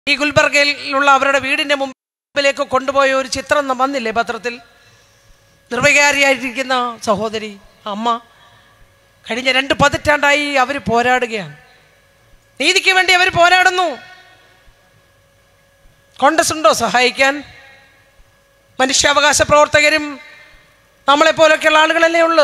ഈ ഗുൽബർഗയിലുള്ള അവരുടെ വീടിൻ്റെ മുമ്പിലേക്ക് കൊണ്ടുപോയ ഒരു ചിത്രം ന- വന്നില്ലേ പത്രത്തിൽ നിർവികാരിയായിരിക്കുന്ന സഹോദരി അമ്മ കഴിഞ്ഞ രണ്ട് പതിറ്റാണ്ടായി അവർ പോരാടുകയാണ് നീതിക്ക് വേണ്ടി അവർ പോരാടുന്നു കോൺഗ്രസ് ഉണ്ടോ സഹായിക്കാൻ മനുഷ്യാവകാശ പ്രവർത്തകരും നമ്മളെപ്പോലൊക്കെയുള്ള ആളുകളല്ലേ ഉള്ളു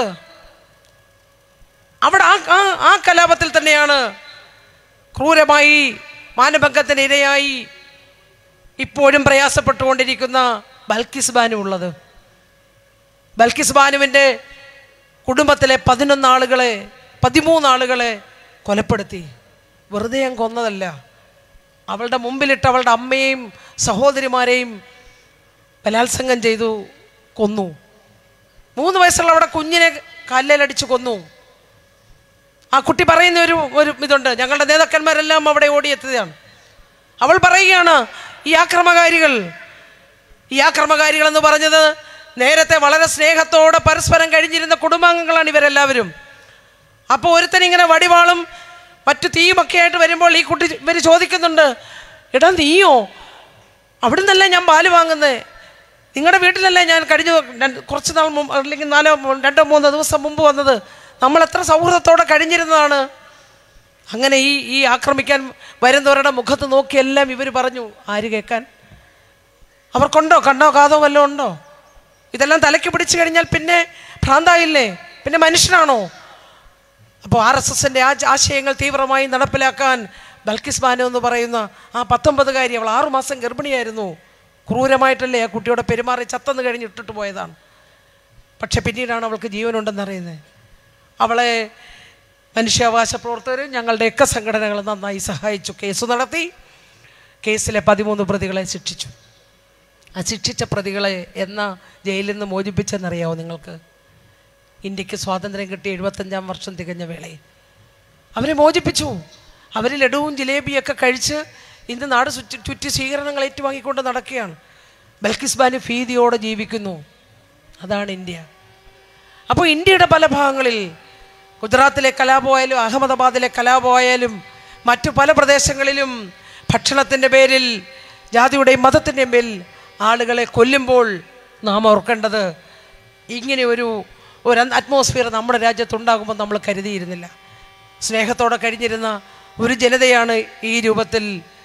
അവിടെ ആ ആ- ആ കലാപത്തിൽ തന്നെയാണ് ക്രൂരമായി മാനഭംഗത്തിന് ഇരയായി ഇപ്പോഴും പ്രയാസപ്പെട്ടുകൊണ്ടിരിക്കുന്ന ബൽക്കിസ് ബാനു ഉള്ളത് ബൽക്കിസ് ബാനുവിൻ്റെ കുടുംബത്തിലെ പതിനൊന്ന് ആളുകളെ പതിമൂന്ന് ആളുകളെ കൊലപ്പെടുത്തി വെറുതെ ഞാൻ കൊന്നതല്ല അവളുടെ മുമ്പിലിട്ട് അവളുടെ അമ്മയെയും സഹോദരിമാരെയും ബലാത്സംഗം ചെയ്തു കൊന്നു മൂന്ന് വയസ്സുള്ള അവിടെ കുഞ്ഞിനെ കല്ലിലടിച്ച് കൊന്നു ആ കുട്ടി പറയുന്ന ഒരു ഒരു ഇതുണ്ട് ഞങ്ങളുടെ നേതാക്കന്മാരെല്ലാം അവിടെ ഓടിയെത്തിയതാണ് അവൾ പറയുകയാണ് ഈ ആക്രമകാരികൾ ഈ ആക്രമകാരികൾ എന്ന് പറഞ്ഞത് നേരത്തെ വളരെ സ്നേഹത്തോടെ പരസ്പരം കഴിഞ്ഞിരുന്ന കുടുംബാംഗങ്ങളാണ് ഇവരെല്ലാവരും അപ്പോൾ ഒരുത്തൻ ഇങ്ങനെ വടിവാളും മറ്റു തീയുമൊക്കെ ആയിട്ട് വരുമ്പോൾ ഈ കുട്ടി ഇവർ ചോദിക്കുന്നുണ്ട് എടാ നീയോ അവിടെ നിന്നല്ലേ ഞാൻ പാല് വാങ്ങുന്നത് നിങ്ങളുടെ വീട്ടിലല്ലേ ഞാൻ കഴിഞ്ഞ രണ്ട് കുറച്ച് നാൾ മുമ്പ് അല്ലെങ്കിൽ നാലോ രണ്ടോ മൂന്നോ ദിവസം മുമ്പ് വന്നത് നമ്മൾ എത്ര സൗഹൃദത്തോടെ കഴിഞ്ഞിരുന്നതാണ് അങ്ങനെ ഈ ഈ ആക്രമിക്കാൻ വരുന്നവരുടെ മുഖത്ത് നോക്കിയെല്ലാം ഇവർ പറഞ്ഞു ആര് കേൾക്കാൻ അവർക്കുണ്ടോ കണ്ണോ കാതോ വല്ലതും ഉണ്ടോ ഇതെല്ലാം തലയ്ക്ക് പിടിച്ചു കഴിഞ്ഞാൽ പിന്നെ ഭ്രാന്തായില്ലേ പിന്നെ മനുഷ്യനാണോ അപ്പോൾ ആർ എസ് എസിൻ്റെ ആ ആശയങ്ങൾ തീവ്രമായി നടപ്പിലാക്കാൻ ബൽക്കിസ് ബാനു എന്ന് പറയുന്ന ആ പത്തൊമ്പതുകാരി അവൾ ആറുമാസം ഗർഭിണിയായിരുന്നു ക്രൂരമായിട്ടല്ലേ ആ കുട്ടിയോടെ പെരുമാറി ചത്തെന്ന് കഴിഞ്ഞ് ഇട്ടിട്ട് പോയതാണ് പക്ഷെ പിന്നീടാണ് അവൾക്ക് ജീവനുണ്ടെന്നറിയുന്നത് അവളെ മനുഷ്യാവകാശ പ്രവർത്തകരും ഞങ്ങളുടെയൊക്കെ സംഘടനകൾ നന്നായി സഹായിച്ചു കേസ് നടത്തി കേസിലെ പതിമൂന്ന് പ്രതികളെ ശിക്ഷിച്ചു ആ ശിക്ഷിച്ച പ്രതികളെ എന്ന ജയിലിൽ നിന്ന് മോചിപ്പിച്ചെന്നറിയാവോ നിങ്ങൾക്ക് ഇന്ത്യക്ക് സ്വാതന്ത്ര്യം കിട്ടിയ എഴുപത്തഞ്ചാം വർഷം തികഞ്ഞ വേളയിൽ അവരെ മോചിപ്പിച്ചു അവർ ലഡുവും ജിലേബിയൊക്കെ കഴിച്ച് ഇന്ന് നാട് ചുറ്റി ചുറ്റി സ്വീകരണങ്ങൾ ഏറ്റുവാങ്ങിക്കൊണ്ട് നടക്കുകയാണ് ബൽക്കിസ് ബാനു ഭീതിയോടെ ജീവിക്കുന്നു അതാണ് ഇന്ത്യ അപ്പോൾ ഇന്ത്യയുടെ പല ഭാഗങ്ങളിൽ ഗുജറാത്തിലെ കലാപമായാലും അഹമ്മദാബാദിലെ കലാപമായാലും മറ്റു പല പ്രദേശങ്ങളിലും ഭക്ഷണത്തിൻ്റെ പേരിൽ ജാതിയുടെയും മതത്തിൻ്റെയും പേരിൽ ആളുകളെ കൊല്ലുമ്പോൾ നാം ഓർക്കേണ്ടത് ഇങ്ങനെ ഒരു ഒരു അറ്റ്മോസ്ഫിയർ നമ്മുടെ രാജ്യത്തുണ്ടാകുമ്പോൾ നമ്മൾ കരുതിയിരുന്നില്ല സ്നേഹത്തോടെ കഴിഞ്ഞിരുന്ന ഒരു ജനതയാണ് ഈ രൂപത്തിൽ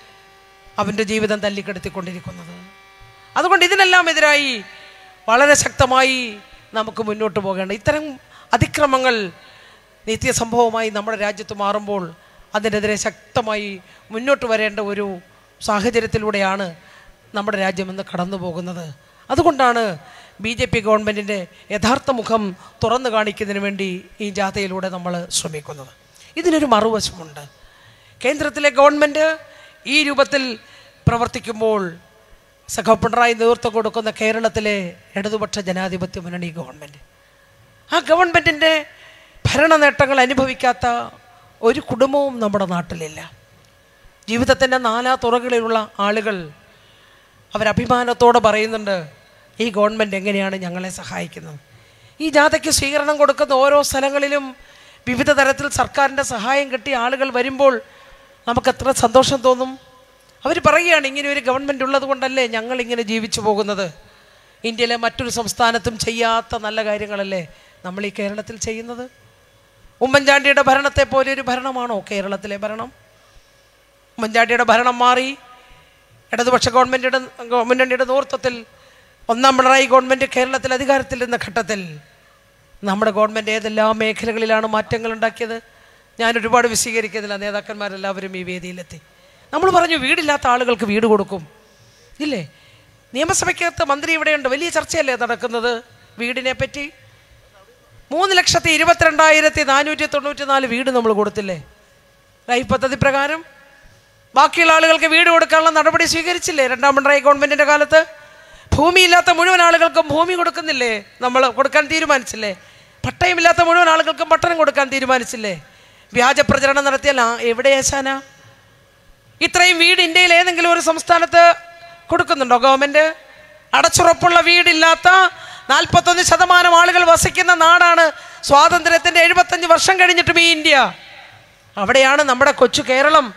അവൻ്റെ ജീവിതം തല്ലിക്കെടുത്തിക്കൊണ്ടിരിക്കുന്നത് അതുകൊണ്ട് ഇതിനെല്ലാം എതിരായി വളരെ ശക്തമായി നമുക്ക് മുന്നോട്ട് പോകേണ്ട ഇത്തരം അതിക്രമങ്ങൾ നിത്യസംഭവമായി നമ്മുടെ രാജ്യത്ത് മാറുമ്പോൾ അതിനെതിരെ ശക്തമായി മുന്നോട്ട് വരേണ്ട ഒരു സാഹചര്യത്തിലൂടെയാണ് നമ്മുടെ രാജ്യം ഇന്ന് കടന്നു പോകുന്നത് അതുകൊണ്ടാണ് ബി ജെ പി ഗവൺമെൻറ്റിൻ്റെ യഥാർത്ഥ മുഖം തുറന്നു കാണിക്കുന്നതിന് വേണ്ടി ഈ ജാഥയിലൂടെ നമ്മൾ ശ്രമിക്കുന്നത് ഇതിനൊരു മറുവശമുണ്ട് കേന്ദ്രത്തിലെ ഗവൺമെൻറ് ഈ രൂപത്തിൽ പ്രവർത്തിക്കുമ്പോൾ സഖാവ് പിണറായി നേതൃത്വം കൊടുക്കുന്ന കേരളത്തിലെ ഇടതുപക്ഷ ജനാധിപത്യ മുന്നണി ഗവൺമെൻറ് ആ ഗവൺമെൻറ്റിൻ്റെ ഭരണ നേട്ടങ്ങൾ അനുഭവിക്കാത്ത ഒരു കുടുംബവും നമ്മുടെ നാട്ടിലില്ല ജീവിതത്തിൻ്റെ നാലാ തുറകളിലുള്ള ആളുകൾ അവരഭിമാനത്തോടെ പറയുന്നുണ്ട് ഈ ഗവൺമെൻറ് എങ്ങനെയാണ് ഞങ്ങളെ സഹായിക്കുന്നത് ഈ ജാഥയ്ക്ക് സ്വീകരണം കൊടുക്കുന്ന ഓരോ സ്ഥലങ്ങളിലും വിവിധ തരത്തിൽ സർക്കാരിൻ്റെ സഹായം കിട്ടിയ ആളുകൾ വരുമ്പോൾ നമുക്ക് എത്ര സന്തോഷം തോന്നും അവർ പറയുകയാണ് ഇങ്ങനെ ഒരു ഗവൺമെൻറ് ഉള്ളത് കൊണ്ടല്ലേ ഞങ്ങൾ ഇങ്ങനെ ജീവിച്ചു പോകുന്നത് ഇന്ത്യയിലെ മറ്റൊരു സംസ്ഥാനത്തും ചെയ്യാത്ത നല്ല കാര്യങ്ങളല്ലേ നമ്മൾ ഈ കേരളത്തിൽ ചെയ്യുന്നത് ഉമ്മൻചാണ്ടിയുടെ ഭരണത്തെ പോലെ ഒരു ഭരണമാണോ കേരളത്തിലെ ഭരണം ഉമ്മൻചാണ്ടിയുടെ ഭരണം മാറി ഇടതുപക്ഷ ഗവൺമെൻറ്റിയുടെ മുന്നണിയുടെ നേതൃത്വത്തിൽ ഒന്നാം പിണറായി ഗവൺമെൻറ് കേരളത്തിൽ അധികാരത്തിലിരുന്ന ഘട്ടത്തിൽ നമ്മുടെ ഗവൺമെൻറ് ഏതെല്ലാം മേഖലകളിലാണ് മാറ്റങ്ങൾ ഉണ്ടാക്കിയത് ഞാൻ ഒരുപാട് വിശദീകരിക്കുന്നില്ല നേതാക്കന്മാരെല്ലാവരും ഈ വേദിയിലെത്തി നമ്മൾ പറഞ്ഞു വീടില്ലാത്ത ആളുകൾക്ക് വീട് കൊടുക്കും ഇല്ലേ നിയമസഭയ്ക്കകത്ത് മന്ത്രി ഇവിടെയുണ്ട് വലിയ ചർച്ചയല്ലേ നടക്കുന്നത് വീടിനെ പറ്റി മൂന്ന് ലക്ഷത്തി ഇരുപത്തിരണ്ടായിരത്തി നാനൂറ്റി തൊണ്ണൂറ്റി നാല് വീട് നമ്മൾ കൊടുത്തില്ലേ ലൈഫ് പദ്ധതി പ്രകാരം ബാക്കിയുള്ള ആളുകൾക്ക് വീട് കൊടുക്കാനുള്ള നടപടി സ്വീകരിച്ചില്ലേ രണ്ടാം പിണറായി ഗവൺമെൻറ്റിൻ്റെ കാലത്ത് ഭൂമിയില്ലാത്ത മുഴുവൻ ആളുകൾക്കും ഭൂമി കൊടുക്കുന്നില്ലേ നമ്മൾ കൊടുക്കാൻ തീരുമാനിച്ചില്ലേ പട്ടയമില്ലാത്ത മുഴുവൻ ആളുകൾക്കും പട്ടണം കൊടുക്കാൻ തീരുമാനിച്ചില്ലേ വ്യാജ പ്രചരണം നടത്തിയാൽ ആ എവിടെ ഏശാന ഇത്രയും വീട് ഇന്ത്യയിൽ ഏതെങ്കിലും ഒരു സംസ്ഥാനത്ത് കൊടുക്കുന്നുണ്ടോ ഗവൺമെൻറ് അടച്ചുറപ്പുള്ള വീടില്ലാത്ത നാൽപ്പത്തൊന്ന് ശതമാനം ആളുകൾ വസിക്കുന്ന നാടാണ് സ്വാതന്ത്ര്യത്തിൻ്റെ എഴുപത്തഞ്ച് വർഷം കഴിഞ്ഞിട്ടും ഈ ഇന്ത്യ അവിടെയാണ് നമ്മുടെ കൊച്ചു കേരളം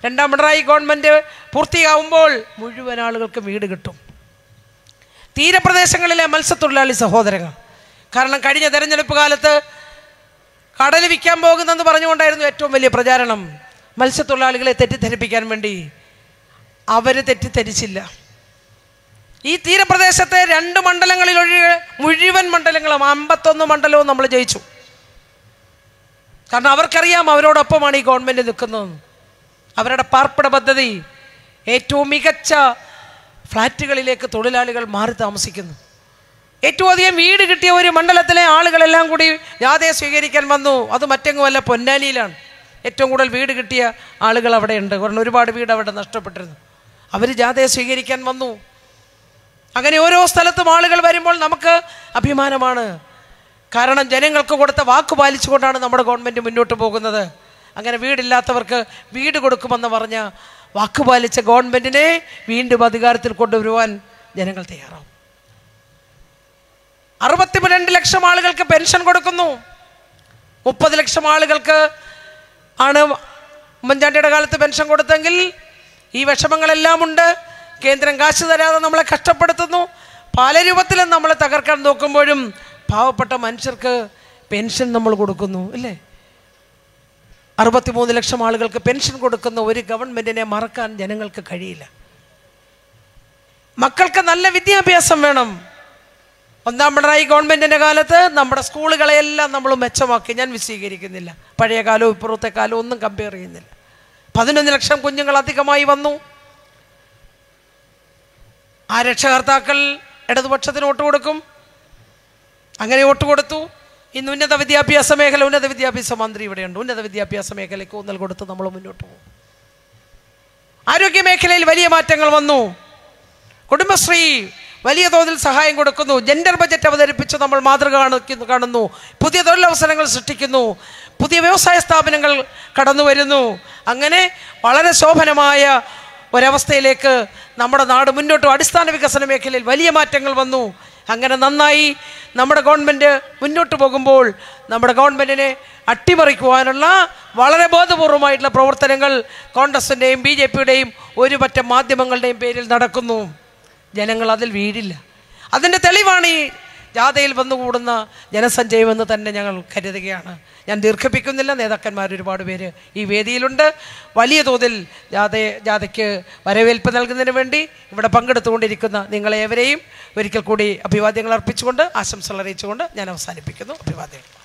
രണ്ടാം പിണറായി ഗവൺമെൻറ് പൂർത്തിയാവുമ്പോൾ മുഴുവൻ ആളുകൾക്കും വീട് കിട്ടും തീരപ്രദേശങ്ങളിലെ മത്സ്യത്തൊഴിലാളി സഹോദരങ്ങൾ കാരണം കഴിഞ്ഞ തെരഞ്ഞെടുപ്പ് കാലത്ത് കടൽ വിൽക്കാൻ പോകുന്നെന്ന് പറഞ്ഞുകൊണ്ടായിരുന്നു ഏറ്റവും വലിയ പ്രചാരണം മത്സ്യത്തൊഴിലാളികളെ തെറ്റിദ്ധരിപ്പിക്കാൻ വേണ്ടി അവർ തെറ്റിദ്ധരിച്ചില്ല ഈ തീരപ്രദേശത്തെ രണ്ട് മണ്ഡലങ്ങളിൽ ഒഴികെ മുഴുവൻ മണ്ഡലങ്ങളും അമ്പത്തൊന്ന് മണ്ഡലവും നമ്മൾ ജയിച്ചു കാരണം അവർക്കറിയാം അവരോടൊപ്പമാണ് ഈ ഗവൺമെൻറ് നിൽക്കുന്നത് അവരുടെ പാർപ്പിട പദ്ധതി ഏറ്റവും മികച്ച ഫ്ലാറ്റുകളിലേക്ക് തൊഴിലാളികൾ മാറി താമസിക്കുന്നു ഏറ്റവും അധികം വീട് കിട്ടിയ ഒരു മണ്ഡലത്തിലെ ആളുകളെല്ലാം കൂടി ജാഥയെ സ്വീകരിക്കാൻ വന്നു അത് മറ്റെങ്ങുമല്ല പൊന്നാനിയിലാണ് ഏറ്റവും കൂടുതൽ വീട് കിട്ടിയ ആളുകൾ അവിടെയുണ്ട് കാരണം ഒരുപാട് വീട് അവിടെ നഷ്ടപ്പെട്ടിരുന്നു അവർ ജാഥയെ സ്വീകരിക്കാൻ വന്നു അങ്ങനെ ഓരോ സ്ഥലത്തും ആളുകൾ വരുമ്പോൾ നമുക്ക് അഭിമാനമാണ് കാരണം ജനങ്ങൾക്ക് കൊടുത്ത വാക്ക് പാലിച്ചുകൊണ്ടാണ് നമ്മുടെ ഗവൺമെൻറ് മുന്നോട്ട് പോകുന്നത് അങ്ങനെ വീടില്ലാത്തവർക്ക് വീട് കൊടുക്കുമെന്ന് പറഞ്ഞ വാക്ക് പാലിച്ച ഗവൺമെൻറ്റിനെ വീണ്ടും അധികാരത്തിൽ കൊണ്ടുവരുവാൻ ജനങ്ങൾ തയ്യാറാവും അറുപത്തിരണ്ട് ലക്ഷം ആളുകൾക്ക് പെൻഷൻ കൊടുക്കുന്നു മുപ്പത് ലക്ഷം ആളുകൾക്ക് ആണ് ഉമ്മൻചാണ്ടിയുടെ കാലത്ത് പെൻഷൻ കൊടുത്തെങ്കിൽ ഈ വിഷമങ്ങളെല്ലാം ഉണ്ട് കേന്ദ്രം കാശ് തരാതെ നമ്മളെ കഷ്ടപ്പെടുത്തുന്നു പല രൂപത്തിലും നമ്മളെ തകർക്കാൻ നോക്കുമ്പോഴും പാവപ്പെട്ട മനുഷ്യർക്ക് പെൻഷൻ നമ്മൾ കൊടുക്കുന്നു ഇല്ലേ അറുപത്തിമൂന്ന് ലക്ഷം ആളുകൾക്ക് പെൻഷൻ കൊടുക്കുന്ന ഒരു ഗവൺമെൻറ്റിനെ മറക്കാൻ ജനങ്ങൾക്ക് കഴിയില്ല മക്കൾക്ക് നല്ല വിദ്യാഭ്യാസം വേണം ഒന്നാം പിണറായി ഗവൺമെൻറ്റിൻ്റെ കാലത്ത് നമ്മുടെ സ്കൂളുകളെയെല്ലാം നമ്മൾ മെച്ചമാക്കി ഞാൻ വിശദീകരിക്കുന്നില്ല പഴയ കാലവും ഇപ്പുറത്തെ കാലവും ഒന്നും കമ്പയർ ചെയ്യുന്നില്ല പതിനൊന്ന് ലക്ഷം കുഞ്ഞുങ്ങൾ അധികമായി വന്നു ആ രക്ഷകർത്താക്കൾ ഇടതുപക്ഷത്തിന് വോട്ട് കൊടുക്കും അങ്ങനെ വോട്ട് കൊടുത്തു ഇന്ന് ഉന്നത വിദ്യാഭ്യാസ മേഖല ഉന്നത വിദ്യാഭ്യാസ മന്ത്രി ഇവിടെയുണ്ട് ഉന്നത വിദ്യാഭ്യാസ മേഖലയ്ക്ക് ഊന്നൽ കൊടുത്ത് നമ്മൾ മുന്നോട്ട് പോകും ആരോഗ്യ മേഖലയിൽ വലിയ മാറ്റങ്ങൾ വന്നു കുടുംബശ്രീ വലിയ തോതിൽ സഹായം കൊടുക്കുന്നു ജെൻഡർ ബജറ്റ് അവതരിപ്പിച്ച് നമ്മൾ മാതൃക കാണിക്കുന്നു കാണുന്നു പുതിയ തൊഴിലവസരങ്ങൾ സൃഷ്ടിക്കുന്നു പുതിയ വ്യവസായ സ്ഥാപനങ്ങൾ കടന്നു വരുന്നു അങ്ങനെ വളരെ ശോഭനമായ ഒരവസ്ഥയിലേക്ക് നമ്മുടെ നാട് മുന്നോട്ട് അടിസ്ഥാന വികസന മേഖലയിൽ വലിയ മാറ്റങ്ങൾ വന്നു അങ്ങനെ നന്നായി നമ്മുടെ ഗവൺമെൻറ് മുന്നോട്ട് പോകുമ്പോൾ നമ്മുടെ ഗവൺമെൻറ്റിനെ അട്ടിമറിക്കുവാനുള്ള വളരെ ബോധപൂർവമായിട്ടുള്ള പ്രവർത്തനങ്ങൾ കോൺഗ്രസിൻ്റെയും ബി ജെ പിയുടെയും ഒരു പറ്റം മാധ്യമങ്ങളുടെയും പേരിൽ നടക്കുന്നു ജനങ്ങൾ അതിൽ വീഴില്ല അതിൻ്റെ തെളിവാണ് ഈ ജാഥയിൽ വന്നുകൂടുന്ന ജനസഞ്ചയമെന്ന് തന്നെ ഞങ്ങൾ കരുതുകയാണ് ഞാൻ ദീർഘിപ്പിക്കുന്നില്ല നേതാക്കന്മാർ ഒരുപാട് പേര് ഈ വേദിയിലുണ്ട് വലിയ തോതിൽ ജാഥയെ ജാഥയ്ക്ക് വരവേൽപ്പ് നൽകുന്നതിന് വേണ്ടി ഇവിടെ പങ്കെടുത്തുകൊണ്ടിരിക്കുന്ന നിങ്ങളേവരെയും ഒരിക്കൽ കൂടി അഭിവാദ്യങ്ങൾ അർപ്പിച്ചുകൊണ്ട് ആശംസകൾ അറിയിച്ചുകൊണ്ട് ഞാൻ അവസാനിപ്പിക്കുന്നു അഭിവാദ്യങ്ങൾ